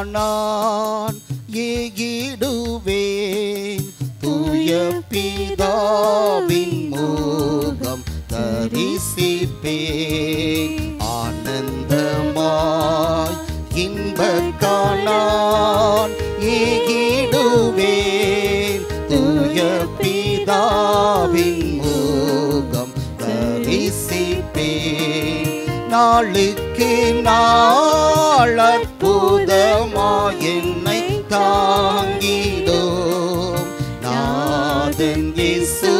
நான் ஏகிடுவேன் தூய பிதாவின் முகம் தரிசிப்பேன் ஆனந்தமாய் இன்பக்கானான் ஏகிடுவேன் தூய பிதாவின் முகம் தரிசிப்பேன் நாளுக்கு நாள் அற்புதமாய் என்னை தாங்கிடும் நாதன் இயேசு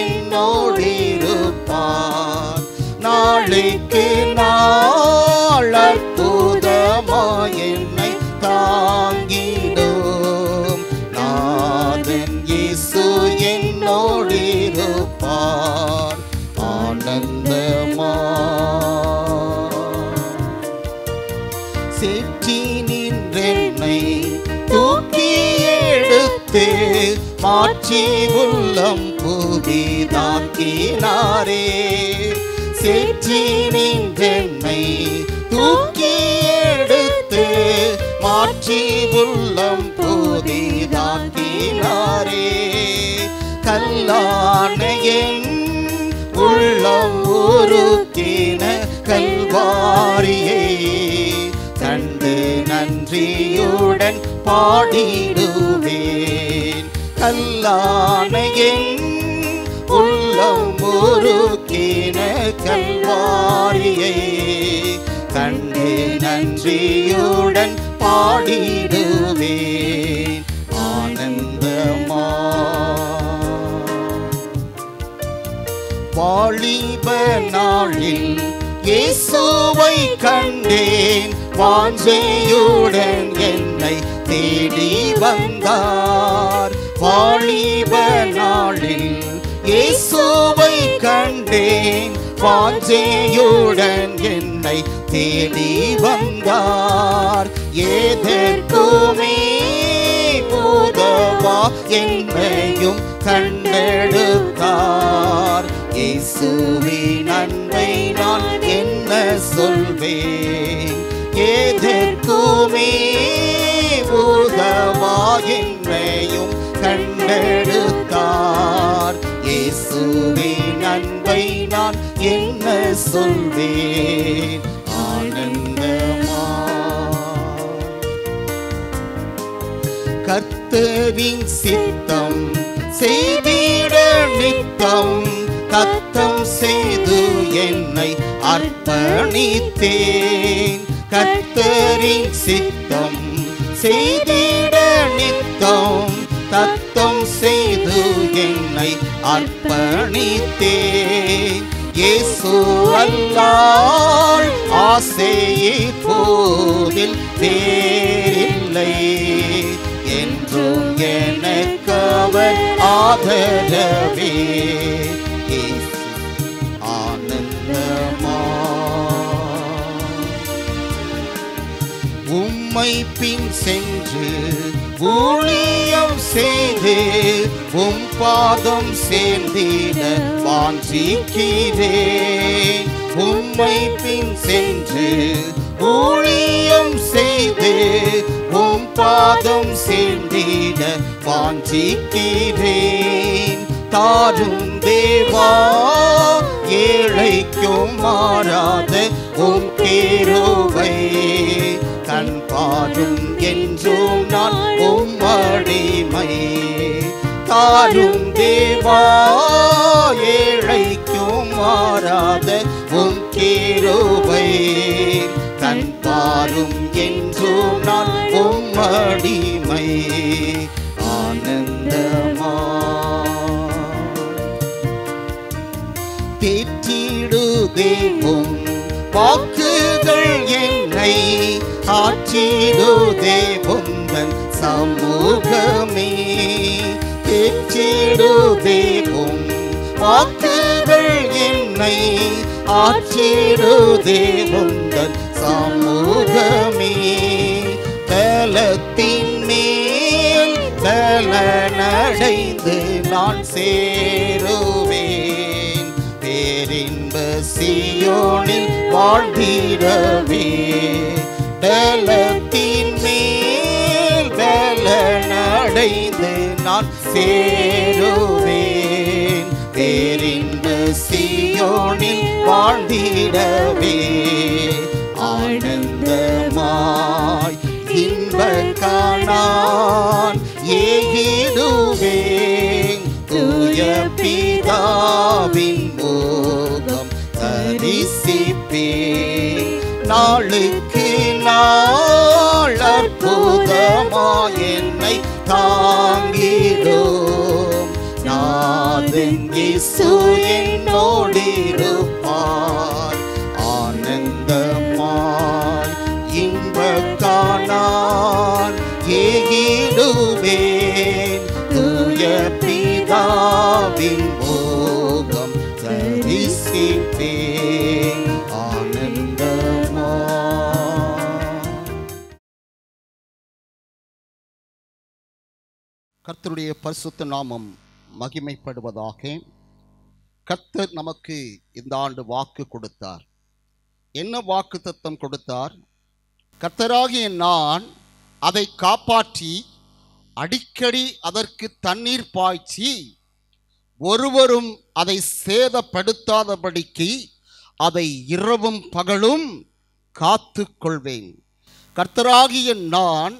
என்னோடிருப்பார் நாளுக்கு நாள் அற்புதமாய் என்னை தாங்கிடும் நாதன் இயேசு என்னோடிருப்பார் ஆனந்தமா சேற்றி நின்றென்னை தூக்கி எடுத்து மாற்றி உள்ளம் புதிதாக்கினாரே சேற்றி நின்றென்னை தூக்கி எடுத்து மாற்றி உள்ளம் புதிதாக்கினாரே கல்லான என் உள்ளம் உருக்கின கல்வாரியை கண்டு நன்றியுடன் பாடிடுவேன் கல்லான என் உள்ளம் உருக்கின கல்வாரியை கண்டு நன்றியுடன் பாடிடுவேன் ஆனந்தமா வாலிப நாளில் இயேசுவை கண்டேன் வாஞ்சையுடன் என்னை தேடி வந்தார் வாலிப நாளில் இயேசுவை கண்டேன் வாஞ்சையுடன் என்னை தேடி வந்தார் ஏதற்குமே உதவா என்னையும் கண்டெடுத்தார் இயேசுவின் அன்பை நான் என்ன சொல்வேன் ஏதற்குமே உதவா என்னையும் கண்டெடுத்தார் இயேசுவின் அன்பை நான் என்ன சொல்வேன் ஆனந்தமா கர்த்தரின் சித்தம் செய்திட நித்தம் தத்தம் செய்து என்னை அர்ப்பணித்தேன் கர்த்தரின் சித்தம் செய்திட நித்தம் தத்தம் செய்து என்னை அர்ப்பணித்தேன் இயேசு அல்லால் ஆசையை போதில் வேறில்லை என்றும் எனக்கு அவர் ஆதரவே இயேசு ஆனந்தமா உம்மை பின் சென்று ஊழியம் செய்து உம் பாதம் சேர்ந்திட வாஞ்சிக்கிறேன் உம்மை பின் சென்று ஊழியம் செய்து உம் பாதம் சேர்ந்திட வாஞ்சிக்கிறேன் தாரும் தேவா ஏழைக்கும் மாறாத உம் கேரோவை கண் பாடும் என்றும் நான் உம்மடிமை தாரும் தேவா ஏழைக்கும் மாறாத உம் கேரோவை கண் பாரும் என்றும் நான் உம்மடிமை ஆனந்தமா தேற்றிடுதேவும் வாக்குகள் என்னை ஆற்றிடுதேவும் தன் சமூகமே தேற்றிடுதேவும் வாக்குகள் என்னை ஆற்றிடுதேவும் தன் சமூகமே தலத்தின் மேல் தலனடைந்து நான் சேருவேன் பேரின்ப சியோனில் வாழ்ந்திடவே தலத்தின் மேல் அடைந்து நான் சேருவேன் பேரின்ப சியோனில் வாழ்ந்திடவே ஆனந்தமாய் இன்ப காணான் ஏகிடுவேன் தூய பிதாவின் மோகம் தரிசிப்பேன் நாளுக்கு நாள் அற்புதமாய் என்னை தாங்கிடும் நாதன் இயேசு என்னோடிருப்பார் ஆனந்தமாய் இன்ப காணான் ஏகிடுவேன் தூய பிதாவின் மோகம் தரிசிப்பேன் ஆனந்தமாய் கர்த்தருடைய பரிசுத்த நாமம் மகிமைப்படுவதாக கர்த்தர் நமக்கு இந்த ஆண்டு வாக்கு கொடுத்தார் என்ன வாக்கு தத்தம் கொடுத்தார் கர்த்தராகிய நான் அதை காப்பாற்றி அடிக்கடி அதற்கு தண்ணீர் பாய்ச்சி ஒருவரும் அதை சேதப்படுத்தாதபடிக்கு அதை இரவும் பகலும் காத்து கொள்வேன் கர்த்தராகிய நான்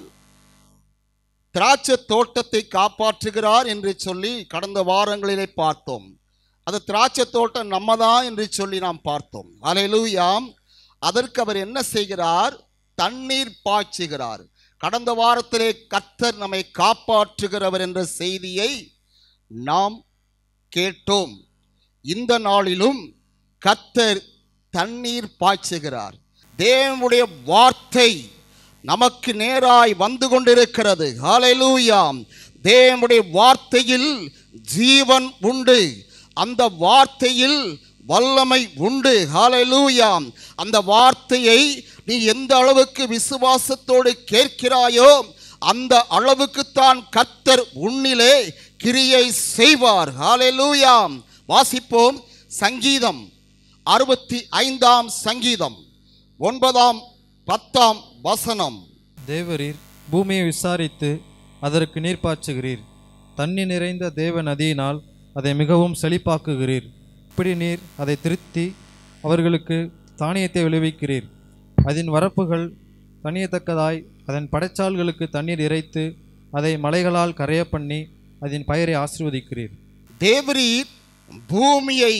திராட்சை தோட்டத்தை காப்பாற்றுகிறார் என்று சொல்லி கடந்த வாரங்களிலே பார்த்தோம் அது திராட்சை தோட்டம் நம்ம தான் என்று சொல்லி நாம் பார்த்தோம் அலையிலூயாம் அதற்கு அவர் என்ன செய்கிறார் தண்ணீர் பாய்ச்சுகிறார் கடந்த வாரத்திலே கர்த்தர் நம்மை காப்பாற்றுகிறவர் என்ற செய்தியை நாம் கேட்டோம் இந்த நாளிலும் கர்த்தர் தண்ணீர் பாய்ச்சுகிறார் தேவனுடைய வார்த்தை நமக்கு நேராய் வந்து கொண்டிருக்கிறது ஹalleluya தேவனுடைய வார்த்தையில் ஜீவன் உண்டு அந்த வார்த்தையில் வல்லமை உண்டு ஹalleluya அந்த வார்த்தையை நீ எந்த அளவுக்கு விசுவாசத்தோடு கேட்கிறாயோ அந்த அளவுக்குத்தான் கர்த்தர் உன்னிலே கிரியை செய்வார் ஹalleluya வாசிப்போம் சங்கீதம் அறுபத்தி ஐந்தாம் சங்கீதம் ஒன்பதாம் பத்தாம் வசனம் தேவரீர் பூமியை விசாரித்து அதற்கு நீர் பாய்ச்சுகிறீர் தண்ணி நிறைந்த தேவ நதியினால் அதை மிகவும் செழிப்பாக்குகிறீர் இப்படி நீர் அதை திருத்தி அவர்களுக்கு தானியத்தை விளைவிக்கிறீர் அதன் வரப்புகள் தனியத்தக்கதாய் அதன் படைச்சால்களுக்கு தண்ணீர் இறைத்து அதை மலைகளால் கரைய பண்ணி அதன் பயிரை ஆசீர்வதிக்கிறீர் தேவரீர் பூமியை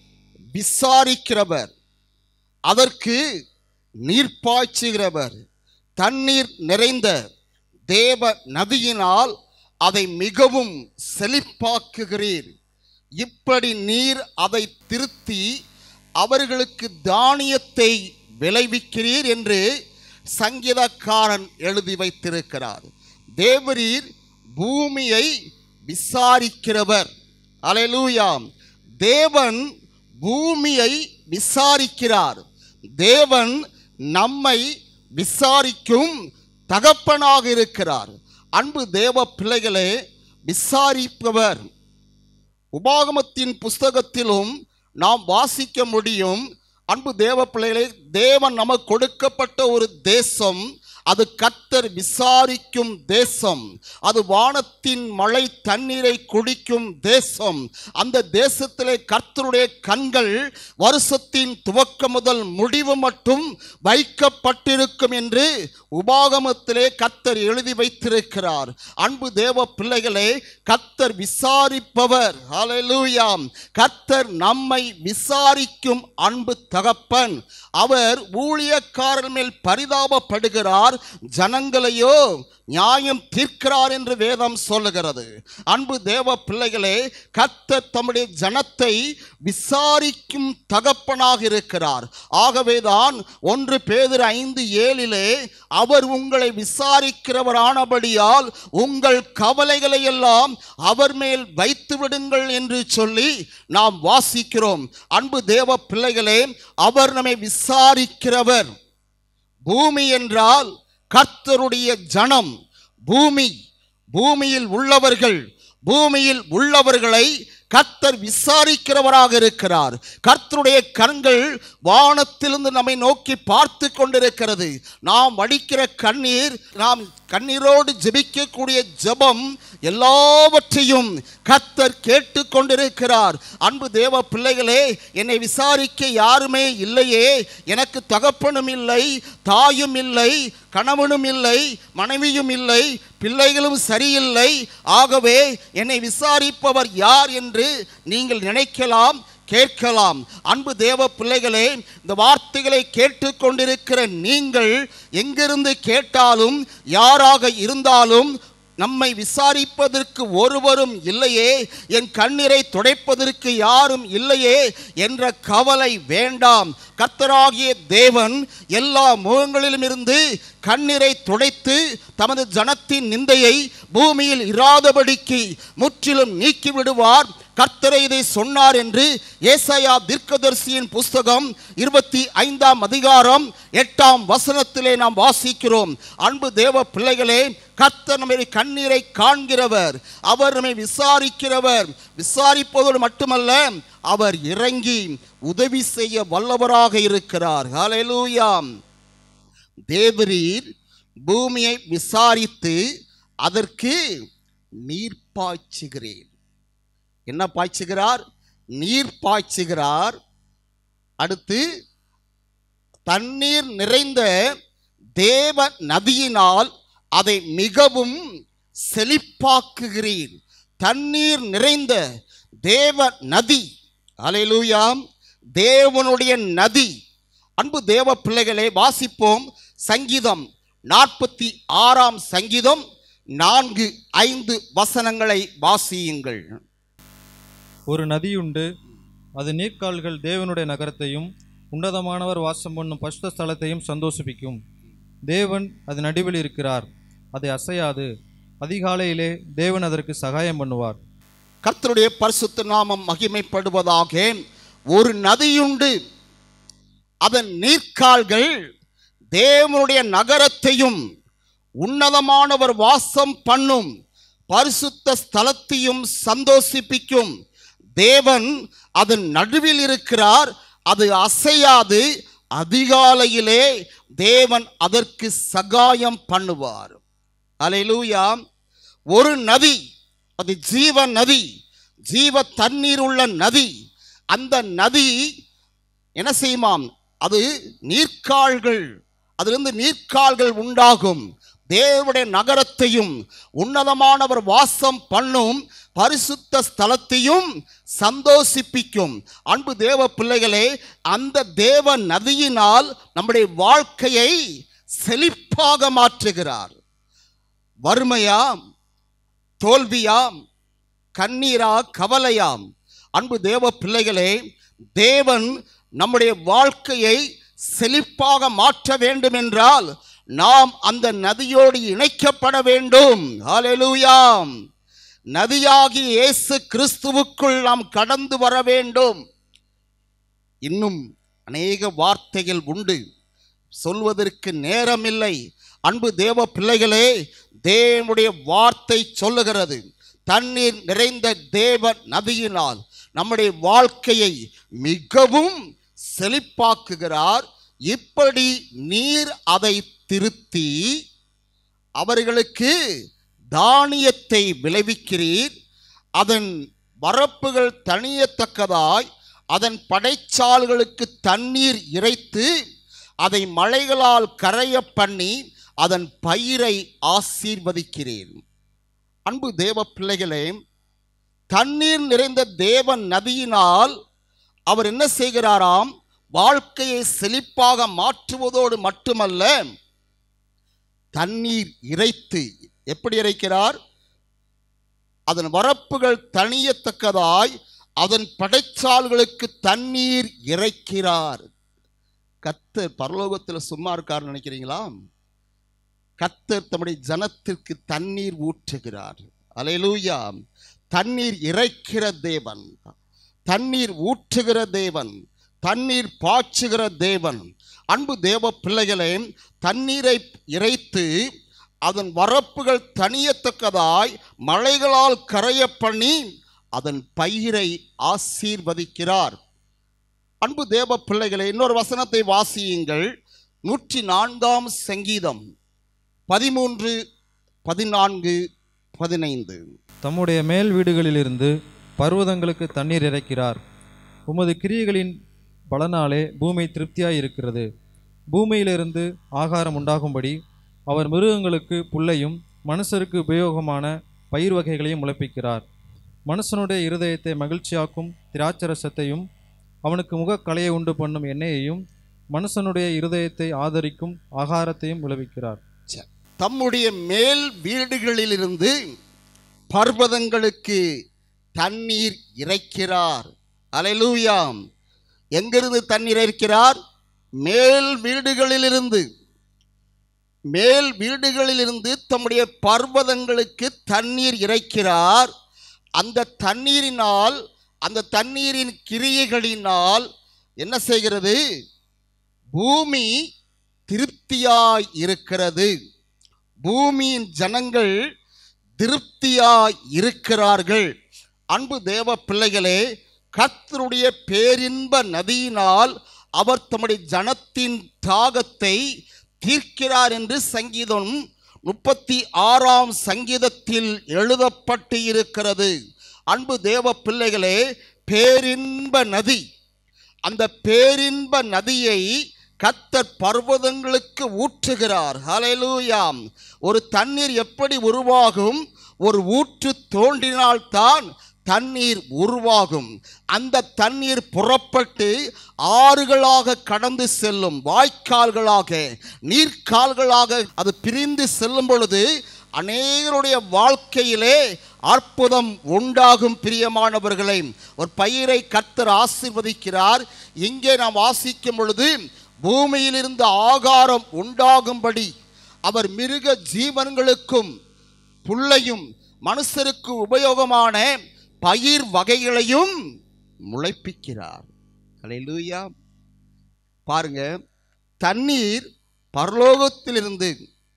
விசாரிக்கிறவர் அதற்கு நீர் பாய்ச்சுகிறவர் தண்ணீர் நிறைந்த தேவ நதியினால் அதை மிகவும் செழிப்பாக்குகிறீர் இப்படி நீர் அதை திருத்தி அவர்களுக்கு தானியத்தை விளைவிக்கிறீர் என்று சங்கீதக்காரன் எழுதி வைத்திருக்கிறார் தேவரீர் பூமியை விசாரிக்கிறவர் அலையலூயாம் தேவன் பூமியை விசாரிக்கிறார் தேவன் நம்மை விசாரிக்கும் தகப்பனாக இருக்கிறார் அன்பு தேவ பிள்ளைகளே விசாரிப்பவர் உபாகமத்தின் புஸ்தகத்திலும் நாம் வாசிக்க முடியும் அன்பு தேவ பிள்ளைகளே தேவன் நமக்கு கொடுக்கப்பட்ட ஒரு தேசம் அது கர்த்தர் விசாரிக்கும் தேசம் அது வானத்தின் மழை தண்ணீரை குடிக்கும் தேசம் அந்த தேசத்திலே கர்த்தருடைய கண்கள் வருஷத்தின் துவக்கம் முதல் முடிவு மட்டும் வைக்கப்பட்டிருக்கும் என்று உபாகமத்திலே கர்த்தர் எழுதி வைத்திருக்கிறார் அன்பு தேவ பிள்ளைகளே கர்த்தர் விசாரிப்பவர் ஹalleluyaம் கர்த்தர் நம்மை விசாரிக்கும் அன்பு தகப்பன் அவர் ஊழியக்காரர் மேல் பரிதாபப்படுகிறார் ஜனங்களையோ நியாயம் தீர்க்கிறார் என்று வேதம் சொல்லுகிறது அன்பு தேவ பிள்ளைகளே கர்த்தர் தம்முடைய ஜனத்தை விசாரிக்கும் தகப்பனாக இருக்கிறார் ஆகவேதான் ஒன்று பேதர் ஐந்து ஏழிலே அவர் உங்களை விசாரிக்கிறவரானபடியால் உங்கள் கவலைகளை எல்லாம் அவர் மேல் வைத்து விடுங்கள் என்று சொல்லி நாம் வாசிக்கிறோம் அன்பு தேவ பிள்ளைகளே அவர் நம்மை விசாரிக்கிறவர் பூமி என்றால் கர்த்தருடைய ஜனம் பூமி பூமியில் உள்ளவர்கள் பூமியில் உள்ளவர்களை கர்த்தர் விசாரிக்கிறவராக இருக்கிறார் கர்த்தருடைய கண்கள் வானத்திலிருந்து நம்மை நோக்கி பார்த்து கொண்டிருக்கிறது நாம் வடிக்கிற கண்ணீர் நாம் கண்ணீரோடு ஜெபிக்கக்கூடிய ஜெபம் எல்லாவற்றையும் கர்த்தர் கேட்டுக்கொண்டிருக்கிறார் அன்பு தேவ பிள்ளைகளே என்னை விசாரிக்க யாருமே இல்லையே எனக்கு தகப்பனும் இல்லை தாயும் இல்லை கணவனும் இல்லை மனைவியும் இல்லை பிள்ளைகளும் சரியில்லை ஆகவே என்னை விசாரிப்பவர் யார் என்று நீங்கள் நினைக்கலாம் கேட்கலாம் அன்பு தேவ பிள்ளைகளே இந்த வார்த்தைகளை கேட்டுக்கொண்டிருக்கிற நீங்கள் எங்கிருந்து கேட்டாலும் யாராக இருந்தாலும் நம்மை விசாரிப்பதற்கு ஒருவரும் இல்லையே என் கண்ணீரை துடைப்பதற்கு யாரும் இல்லையே என்ற கவலை வேண்டாம் கர்த்தராகிய தேவன் எல்லா முகங்களிலும் இருந்து கண்ணீரை துடைத்து தமது ஜனத்தின் நிந்தையை பூமியில் இராதபடிக்கு முற்றிலும் நீக்கி விடுவார் கர்த்தரை இதை சொன்னார் என்று ஏசாயா தீர்க்கதரிசியின் புஸ்தகம் இருபத்தி ஐந்தாம் அதிகாரம் எட்டாம் வசனத்திலே நாம் வாசிக்கிறோம் அன்பு தேவ பிள்ளைகளே கர்த்தர் நம்முடைய கண்ணீரை காண்கிறவர் அவர் நம்மை விசாரிக்கிறவர் விசாரிப்பதோடு மட்டுமல்ல அவர் இறங்கி உதவி செய்ய வல்லவராக இருக்கிறார் ஹalleluya தேவரீர் பூமியை விசாரித்து அதற்கு நீர் பாய்ச்சுகிறேன் என்ன பாய்ச்சுகிறார் நீர் பாய்ச்சுகிறார் அடுத்து தண்ணீர் நிறைந்த தேவ நதியினால் அதை மிகவும் செழிப்பாக்குகிறீர் தண்ணீர் நிறைந்த தேவ நதி அலையிலூயாம் தேவனுடைய நதி அன்பு தேவ பிள்ளைகளை வாசிப்போம் சங்கீதம் நாற்பத்தி ஆறாம் சங்கீதம் நான்கு ஐந்து வசனங்களை வாசியுங்கள் ஒரு நதியுண்டு அது நீர்க்கால்கள் தேவனுடைய நகரத்தையும் உன்னதமானவர் வாசம் பண்ணும் பசுத்த ஸ்தலத்தையும் சந்தோஷிப்பிக்கும் தேவன் அது நடுவில் இருக்கிறார் அதை அசையாது அதிகாலையிலே தேவன் அதற்கு சகாயம் பண்ணுவார் கர்த்தருடைய பரிசுத்த நாமம் மகிமைப்படுவதாக ஒரு நதியுண்டு அதன் நீர்க்கால்கள் தேவனுடைய நகரத்தையும் உன்னதமானவர் வாசம் பண்ணும் பரிசுத்த ஸ்தலத்தையும் சந்தோஷிப்பிக்கும் தேவன் அதன் நடுவில் இருக்கிறார் அது அசையாது அதிகாலையிலே தேவன் அதற்கு சகாயம் பண்ணுவார் அலையிலூயா ஒரு நதி அது ஜீவ நதி ஜீவ தண்ணீர் உள்ள நதி அந்த நதி என்ன செய்யுமாம் அது நீர்க்கால்கள் அதிலிருந்து நீர்க்கால்கள் உண்டாகும் தேவனுடைய நகரத்தையும் உன்னதமானவர் வாசம் பண்ணும் பரிசுத்த ஸ்தலத்தையும் சந்தோஷிப்பிக்கும் அன்பு தேவ பிள்ளைகளே அந்த தேவ நதியினால் நம்முடைய வாழ்க்கையை செழிப்பாக மாற்றுகிறார் வறுமையாம் தோல்வியாம் கண்ணீரா கவலையாம் அன்பு தேவ பிள்ளைகளே தேவன் நம்முடைய வாழ்க்கையை செழிப்பாக மாற்ற வேண்டும் என்றால் நாம் அந்த நதியோடு இணைக்கப்பட வேண்டும் ஹalleluyaம் நதியாகி இயேசு கிறிஸ்துவுக்குள் நாம் கடந்து வர வேண்டும் இன்னும் அநேக வார்த்தைகள் உண்டு சொல்வதற்கு நேரமில்லை அன்பு தேவ பிள்ளைகளே தேவனுடைய வார்த்தை சொல்லுகிறது தண்ணீர் நிறைந்த தேவ நதியினால் நம்முடைய வாழ்க்கையை மிகவும் செழிப்பாக்குகிறார் இப்படி நீர் அதை திருத்தி அவர்களுக்கு தானியத்தை விளைவிக்கிறீர் அதன் வரப்புகள் தணியத்தக்கதாய் அதன் படைச்சால்களுக்கு தண்ணீர் இறைத்து அதை மலைகளால் கரைய பண்ணி அதன் பயிரை ஆசீர்வதிக்கிறேன் அன்பு தேவ பிள்ளைகளே தண்ணீர் நிறைந்த தேவ நதியினால் அவர் என்ன செய்கிறாராம் வாழ்க்கையை செழிப்பாக மாற்றுவதோடு மட்டுமல்ல தண்ணீர் இறைத்து எப்படி இறைக்கிறார் அதன் வரப்புகள் தணியத்தக்கதாய் அதன் படைச்சால்களுக்கு தண்ணீர் இறைக்கிறார் கத்தர் பரலோகத்தில் சும்மா இருக்கார் நினைக்கிறீங்களா கத்தர் தம்முடைய ஜனத்திற்கு தண்ணீர் ஊற்றுகிறார் அலையலூயா தண்ணீர் இறைக்கிற தேவன் தண்ணீர் ஊற்றுகிற தேவன் தண்ணீர் பாய்ச்சுகிற தேவன் அன்பு தேவ பிள்ளைகளே தண்ணீரை இறைத்து அதன் வரப்புகள் தணியத்தக்கதாய் மலைகளால் கரைய பண்ணி அதன் பயிரை ஆசீர்வதிக்கிறார் அன்பு தேவ பிள்ளைகளே இன்னொரு வசனத்தை வாசியுங்கள் நூற்றி நான்காம் சங்கீதம் பதிமூன்று பதினான்கு பதினைந்து தம்முடைய மேல் வீடுகளிலிருந்து பர்வதங்களுக்கு தண்ணீர் இறைக்கிறார் உமது கிரியைகளின் பலனாலே பூமி திருப்தியாய் இருக்கிறது பூமியிலிருந்து ஆகாரம் உண்டாகும்படி அவர் மிருகங்களுக்கு புல்லையும் மனுஷருக்கு உபயோகமான பயிர் வகைகளையும் முளைப்பிக்கிறார் மனுஷனுடைய இருதயத்தை மகிழ்ச்சியாக்கும் திராட்சரசத்தையும் அவனுக்கு முகக்கலையை உண்டு பண்ணும் எண்ணெயையும் மனுஷனுடைய இருதயத்தை ஆதரிக்கும் ஆகாரத்தையும் விளைவிக்கிறார் தம்முடைய மேல் வீடுகளிலிருந்து பர்வதங்களுக்கு தண்ணீர் இறைக்கிறார் அலைலூயாம் எங்கிருந்து தண்ணீர் இறைக்கிறார் மேல் வீடுகளிலிருந்து மேல் வீடுகளிலிருந்து தம்முடைய பர்வதங்களுக்கு தண்ணீர் இறைக்கிறார் அந்த தண்ணீரினால் அந்த தண்ணீரின் கிரியைகளினால் என்ன செய்கிறது பூமி திருப்தியாய் இருக்கிறது பூமியின் ஜனங்கள் திருப்தியாய் இருக்கிறார்கள் அன்பு தேவ பிள்ளைகளே கர்த்தருடைய பேரின்ப நதியினால் அவர் தம்முடைய ஜனத்தின் தாகத்தை தீர்க்கிறார் என்று சங்கீதம் முப்பத்தி ஆறாம் சங்கீதத்தில் எழுதப்பட்டு இருக்கிறது அன்பு தேவ பிள்ளைகளே பேரின்ப நதி அந்த பேரின்ப நதியை கத்தர் பர்வதங்களுக்கு ஊற்றுகிறார் ஹalleluyaம் ஒரு தண்ணீர் எப்படி உருவாகும் ஒரு ஊற்று தோன்றினால்தான் தண்ணீர் உருவாகும் அந்த தண்ணீர் புறப்பட்டு ஆறுகளாக கடந்து செல்லும் வாய்க்கால்களாக நீர்க்கால்களாக அது பிரிந்து செல்லும் பொழுது அநேகருடைய வாழ்க்கையிலே அற்புதம் உண்டாகும் பிரியமானவர்களை ஒரு பயிரை கர்த்தர் ஆசீர்வதிக்கிறார் இங்கே நாம் வாசிக்கும் பொழுது பூமியிலிருந்து ஆகாரம் உண்டாகும்படி அவர் மிருக ஜீவன்களுக்கும் புல்லையும் மனுஷருக்கு உபயோகமான பயிர் வகைகளையும் முளைப்பிக்கிறார் அல்லேலூயா பாருங்க தண்ணீர் பரலோகத்திலிருந்து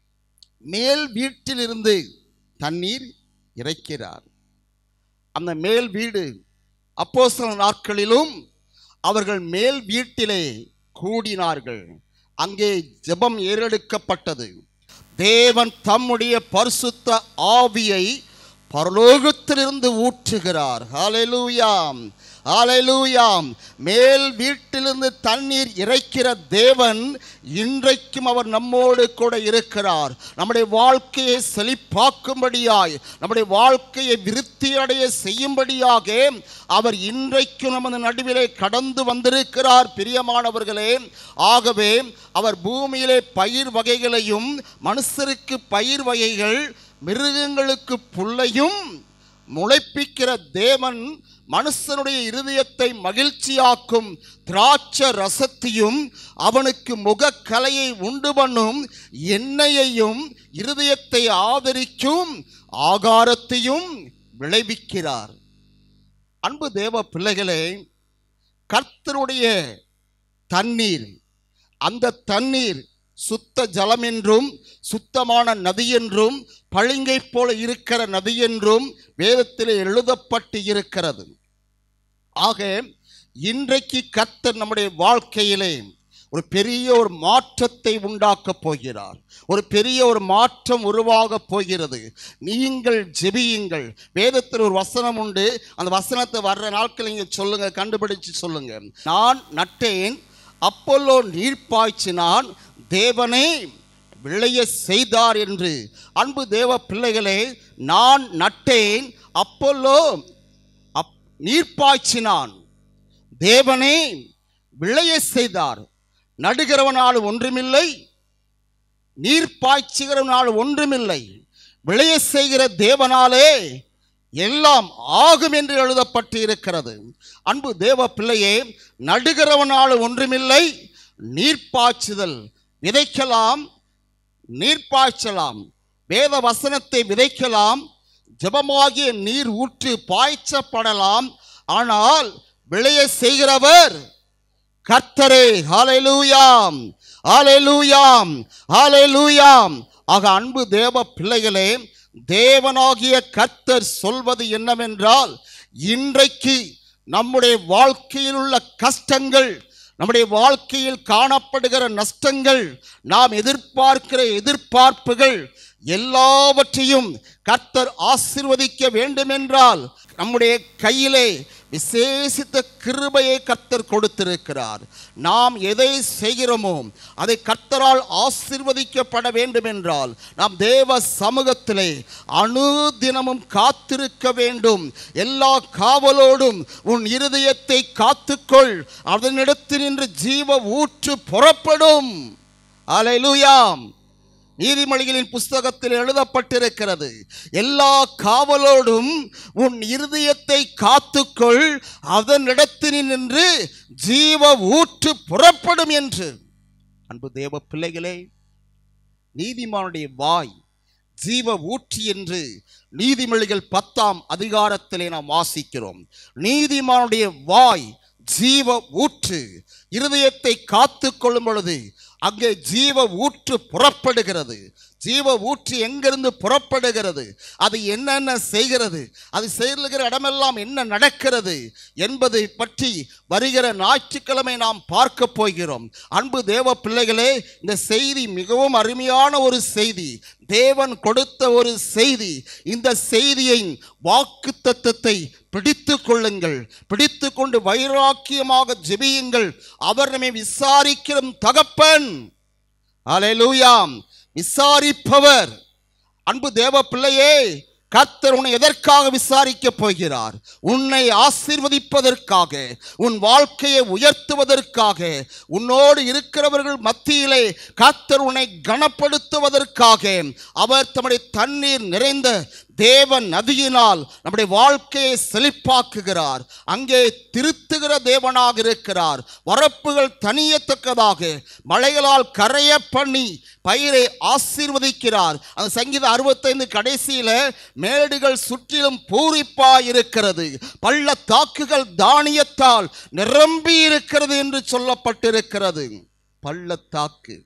மேல் வீட்டிலிருந்து தண்ணீர் இறைக்கிறார் அந்த மேல் வீடு அப்போஸ்தல நாட்களிலும் அவர்கள் மேல் வீட்டிலே கூடினார்கள் அங்கே ஜெபம் ஏறெடுக்கப்பட்டது தேவன் தம்முடைய பரிசுத்த ஆவியை பரலோகத்திலிருந்து ஊற்றுகிறார் ஹalleluyaம் ஹalleluyaம் மேல் வீட்டிலிருந்து தண்ணீர் இறைக்கிற தேவன் இன்றைக்கும் அவர் நம்மோடு கூட இருக்கிறார் நம்முடைய வாழ்க்கையை செழிப்பாக்கும்படியாய் நம்முடைய வாழ்க்கையை விருத்தியடைய செய்யும்படியாக அவர் இன்றைக்கும் நமது நடுவிலே கடந்து வந்திருக்கிறார் பிரியமானவர்களே ஆகவே அவர் பூமியிலே பயிர் வகைகளையும் மனுஷருக்கு பயிர் வகைகள் மிருகங்களுக்கு புல்லையும் முளைப்பிக்கிற தேவன் மனுஷனுடைய இருதயத்தை மகிழ்ச்சியாக்கும் திராட்ச ரசத்தையும் அவனுக்கு முகக்கலையை உண்டு பண்ணும் எண்ணெயையும் இருதயத்தை ஆதரிக்கும் ஆகாரத்தையும் விளைவிக்கிறார் அன்பு தேவ பிள்ளைகளே கர்த்தருடைய தண்ணீர் அந்த தண்ணீர் சுத்த ஜலம் என்றும் சுத்தமான நதி என்றும் பளிங்கை போல இருக்கிற நதி என்றும் வேதத்தில் எழுதப்பட்டு இருக்கிறது ஆக இன்றைக்கு கர்த்தர் நம்முடைய வாழ்க்கையிலே ஒரு பெரிய ஒரு மாற்றத்தை உண்டாக்கப் போகிறார் ஒரு பெரிய ஒரு மாற்றம் உருவாகப் போகிறது நீங்கள் ஜெபியுங்கள் வேதத்தில் ஒரு வசனம் உண்டு அந்த வசனத்தை வர்ற நாட்கள் நீங்கள் சொல்லுங்க கண்டுபிடிச்சு சொல்லுங்க நான் நட்டேன் அப்போல்லோ நீர் பாய்ச்சினான் தேவனே விளைய செய்தார் என்று அன்பு தேவ பிள்ளைகளே நான் நட்டேன் அப்போல்லோ அப் நீர் பாய்ச்சினான் தேவனே விளைய செய்தார் நடுகிறவனால் ஒன்றுமில்லை நீர் பாய்ச்சுகிறவனால் ஒன்றுமில்லை விளைய செய்கிற தேவனாலே எல்லாம் ஆகும் என்று எழுதப்பட்டு இருக்கிறது அன்பு தேவ பிள்ளையே நடுகிறவனால் ஒன்றுமில்லை நீர் பாய்ச்சுதல் விதைக்கலாம் நீர் பாய்ச்சலாம் வேத வசனத்தை விதைக்கலாம் ஜெபமாகிய நீர் ஊற்று பாய்ச்சப்படலாம் ஆனால் விளைய செய்கிறவர் கர்த்தரே ஹalleluyaம் ஹalleluyaம் ஹalleluyaம் ஆக அன்பு தேவ பிள்ளைகளே தேவனாகிய கர்த்தர் சொல்வது என்னவென்றால் இன்றைக்கு நம்முடைய வாழ்க்கையில் உள்ள கஷ்டங்கள் நம்முடைய வாழ்க்கையில் காணப்படுகிற நஷ்டங்கள் நாம் எதிர்பார்க்கிற எதிர்பார்ப்புகள் எல்லாவற்றையும் கர்த்தர் ஆசிர்வதிக்க வேண்டுமென்றால் நம்முடைய கையிலே விசேஷித்த கிருபையை கர்த்தர் கொடுத்திருக்கிறார் நாம் எதை செய்கிறோமோ அதை கர்த்தரால் ஆசிர்வதிக்கப்பட வேண்டுமென்றால் நாம் தேவ சமூகத்திலே அனுதினமும் காத்திருக்க வேண்டும் எல்லா காவலோடும் உன் இருதயத்தை காத்துக்கொள் அதனிடத்தில் நின்று ஜீவ ஊற்று புறப்படும் அலைலுயாம் நீதிமொழிகளின் புஸ்தகத்தில் எழுதப்பட்டிருக்கிறது எல்லா காவலோடும் உன் இருதயத்தை காத்துக்கொள் அதனிடத்தில் நின்று ஜீவ ஊற்று புறப்படும் என்று அன்பு தேவ பிள்ளைகளே நீதிமானுடைய வாய் ஜீவ ஊற்று என்று நீதிமொழிகள் பத்தாம் அதிகாரத்திலே நாம் வாசிக்கிறோம் நீதிமானுடைய வாய் ஜீவ ஊற்று இருதயத்தை காத்து கொள்ளும் பொழுது அங்கே ஜீவ ஊற்று புறப்படுகிறது ஜீவ ஊற்று எங்கிருந்து புறப்படுகிறது அது என்னென்ன செய்கிறது அது செய்கிற இடமெல்லாம் என்ன நடக்கிறது என்பதை பற்றி வருகிற ஞாயிற்றுக்கிழமை நாம் பார்க்க போகிறோம் அன்பு தேவ பிள்ளைகளே இந்த செய்தி மிகவும் அருமையான ஒரு செய்தி தேவன் கொடுத்த ஒரு செய்தி இந்த செய்தியை வாக்கு தத்தத்தை பிடித்து கொள்ளுங்கள் பிடித்து கொண்டு வைராக்கியமாக ஜெபியுங்கள் அவர் நம்மை விசாரிக்கிற தகப்பன் அலையலூயாம் விசாரிப்பவர் அன்பு தேவ பிள்ளையே கர்த்தர் உன்னை எதற்காக விசாரிக்கப் போகிறார் உன்னை ஆசீர்வதிப்பதற்காக உன் வாழ்க்கையை உயர்த்துவதற்காக உன்னோடு இருக்கிறவர்கள் மத்தியிலே கர்த்தர் உன்னை கனப்படுத்துவதற்காக அவர் தம்முடைய தண்ணீர் நிறைந்த தேவ நதியினால் நம்முடைய வாழ்க்கையை செழிப்பாக்குகிறார் அங்கே திருத்துகிற தேவனாக இருக்கிறார் வரப்புகள் தனியத்தக்கதாக மழைகளால் கரைய பண்ணி பயிரை ஆசீர்வதிக்கிறார் அந்த சங்கீத அறுபத்தைந்து கடைசியில மேடுகள் சுற்றிலும் பூரிப்பா இருக்கிறது பள்ளத்தாக்குகள் தானியத்தால் நிரம்பி இருக்கிறது என்று சொல்லப்பட்டிருக்கிறது பள்ளத்தாக்கு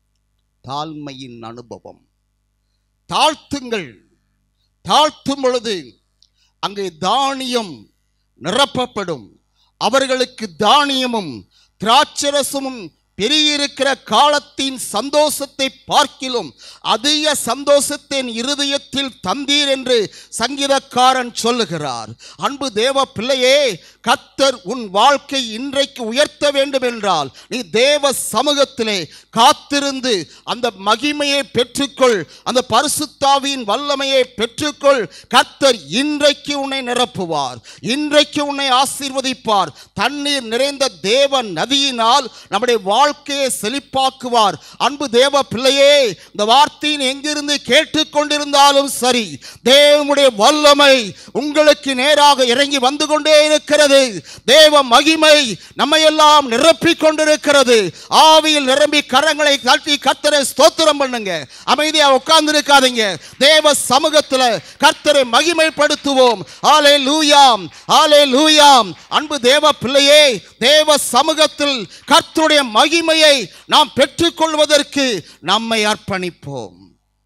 தாழ்மையின் அனுபவம் தாழ்த்துங்கள் தாழ்த்தும் பொழுது அங்கே தானியம் நிரப்பப்படும் அவர்களுக்கு தானியமும் திராட்சரசமும் பெருகியிருக்கிற காலத்தின் சந்தோஷத்தை பார்க்கிலும் அதிக சந்தோஷத்தின் இருதயத்தில் தந்தீர் என்று சங்கீதக்காரன் சொல்லுகிறார் அன்பு தேவ பிள்ளையே கத்தர் உன் வாழ்க்கை இன்றைக்கு உயர்த்த வேண்டும் என்றால் நீ தேவ சமூகத்திலே காத்திருந்து அந்த மகிமையை பெற்றுக்கொள் அந்த பரிசுத்தாவியின் வல்லமையை பெற்றுக்கொள் கத்தர் இன்றைக்கு உன்னை நிரப்புவார் இன்றைக்கு உன்னை ஆசீர்வதிப்பார் தண்ணீர் நிறைந்த தேவ நதியினால் நம்முடைய வாழ்க்கையை செழிப்பாக்குவார் அன்பு தேவ பிள்ளையே இந்த வார்த்தையின் எங்கிருந்து கேட்டுக்கொண்டிருந்தாலும் சரி தேவனுடைய வல்லமை உங்களுக்கு நேராக இறங்கி வந்து கொண்டே இருக்கிறது தேவ மகிமை நம்மையெல்லாம் நிரப்பிக் கொண்டிருக்கிறது ஆவியில் நிரம்பி கரங்களை தட்டி கர்த்தரை ஸ்தோத்திரம் பண்ணுங்க அமைதியா உட்கார்ந்து இருக்காதீங்க தேவ சமூகத்துல கர்த்தரை மகிமைப்படுத்துவோம் ஆலே லூயாம் ஆலே லூயாம் அன்பு தேவ பிள்ளையே தேவ சமூகத்தில் கர்த்தருடைய மகிமையை நாம் பெற்றுக்கொள்வதற்கு நம்மை அர்ப்பணிப்போம்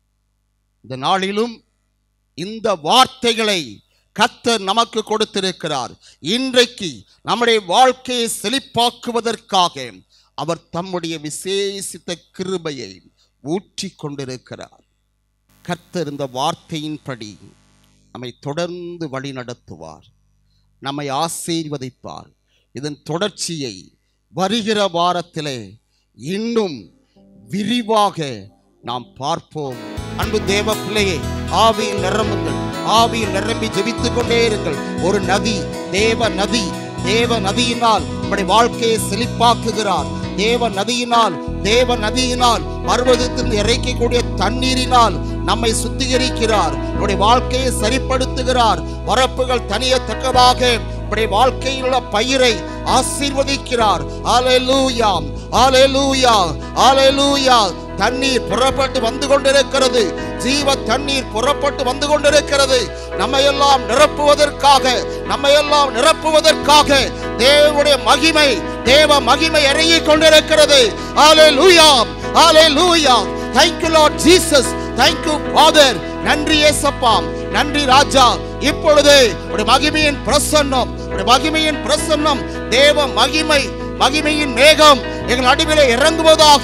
இந்த நாளிலும் இந்த வார்த்தைகளை கர்த்தர் நமக்கு கொடுத்திருக்கிறார் இன்றைக்கு நம்முடைய வாழ்க்கையை செழிப்பாக்குவதற்காக அவர் தம்முடைய விசேஷித்த கிருபையை ஊற்றி கொண்டிருக்கிறார் கர்த்தர் இந்த வார்த்தையின்படி நம்மை தொடர்ந்து வழி நடத்துவார் நம்மை ஆசீர்வதிப்பார் இதன் தொடர்ச்சியை வருகிற வாரத்திலே இன்னும் விரிவாக நாம் பார்ப்போம் அன்பு தேவ பிள்ளையே ஆவியில் நிரம்புங்கள் ஆவியில் நிரம்பி ஜெபித்துக் கொண்டே இருங்கள் ஒரு நதி தேவ நதி தேவ நதியினால் நம்முடைய வாழ்க்கையை செழிப்பாக்குகிறார் தேவ நதியினால் தேவ நதியினால் பர்வதத்திலிருந்து இறைக்கக்கூடிய தண்ணீரினால் நம்மை சுத்திகரிக்கிறார் நம்முடைய வாழ்க்கையை சரிப்படுத்துகிறார் வரப்புகள் தனியத்தக்கதாக நம்முடைய வாழ்க்கையில் உள்ள பயிரை ஆசீர்வதிக்கிறார் ஆலேலூயாம் ஆலேலூயா ஆலேலூயா தண்ணீர் புறப்பட்டு வந்து கொண்டிருக்கிறது ஜீவ தண்ணீர் புறப்பட்டு வந்து கொண்டிருக்கிறது நம்மையெல்லாம் நிரப்புவதற்காக நம்மையெல்லாம் நிரப்புவதற்காக தேவனுடைய மகிமை தேவ மகிமை இறங்கி கொண்டிருக்கிறது hallelujah hallelujah thank you Lord Jesus thank you father நன்றி ஏசப்பா நன்றி ராஜா இப்பொழுது உடைய மகிமையின் பிரசன்னம் உடைய மகிமையின் பிரசன்னம் தேவ மகிமை மகிமையின் மேகம் எங்கள் நடுவிலே இறங்குவதாக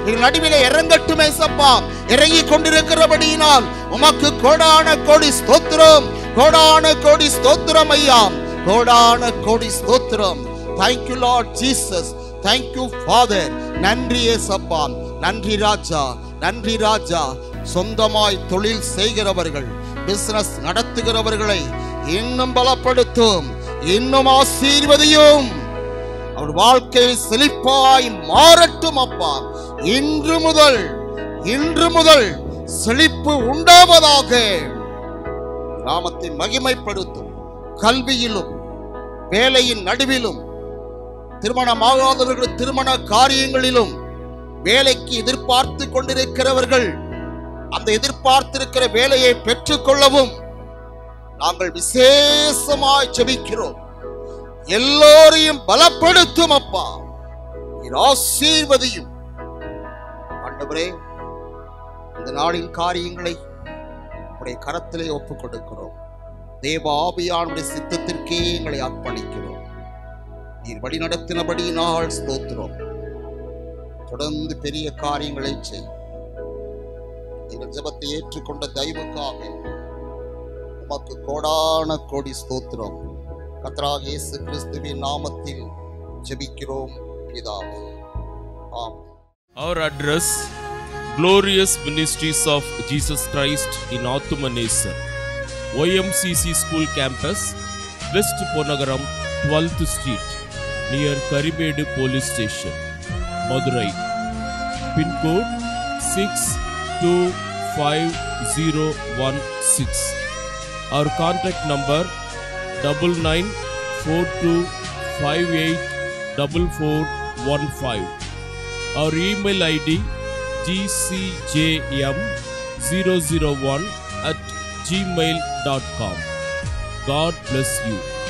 எங்கள் நடுவிலே இறங்கட்டுமே சப்பா இறங்கி கொண்டிருக்கிறபடியினால் உமக்கு கோடான கோடி ஸ்தோத்திரம் கோடான கோடி ஸ்தோத்திரம் ஐயா கோடான கோடி ஸ்தோத்திரம் thank you Lord Jesus thank you father நன்றி ஏசப்பா நன்றி ராஜா நன்றி ராஜா சொந்தமாய் தொழில் செய்கிறவர்கள் பிசினஸ் நடத்துகிறவர்களை இன்னும் பலப்படுத்தும் இன்னும் ஆசீர்வதியும் அவர் வாழ்க்கை செழிப்பாய் மாறட்டும் அப்பா இன்று முதல் இன்று முதல் செழிப்பு உண்டாவதாக நாமத்தை மகிமைப்படுத்தும் கல்வியிலும் வேலையின் நடுவிலும் திருமணமாகாதவர்கள் திருமண காரியங்களிலும் வேலைக்கு எதிர்பார்த்து கொண்டிருக்கிறவர்கள் அந்த எதிர்பார்த்திருக்கிற வேலையை பெற்றுக்கொள்ளவும் நாங்கள் விசேஷமாய் ஜெபிக்கிறோம் எல்லோரையும் பலப்படுத்தும் அப்பா நீர் ஆசீர்வதியும் ஆண்டவரே இந்த நாளின் காரியங்களை உடைய கரத்திலே ஒப்புக் கொடுக்கிறோம் தேவ ஆவியானுடைய சித்தத்திற்கே எங்களை அர்ப்பணிக்கிறோம் நீர் வழி நடத்தினபடியினால் ஸ்தோத்திரம் தொடர்ந்து பெரிய காரியங்களை செய் எங்கள் ஜெபத்தை ஏற்றுக்கொண்ட தெய்வக்காக உமக்கு கோடான கோடி ஸ்தோத்திரம் கர்த்தராகிய இயேசு கிறிஸ்துவின் நாமத்தில் ஜெபிக்கிறோம் பிதாவே ஆமென் Our address Glorious Ministries of Jesus Christ in Athumanesar, YMCC School Campus, West Ponagaram, 12th Street, near Karimedu Police Station, Madurai. Pin code 625016. Our contact number double nine four two five eight double four one five. Our email ID gcjm001 at gmail.com. God bless you.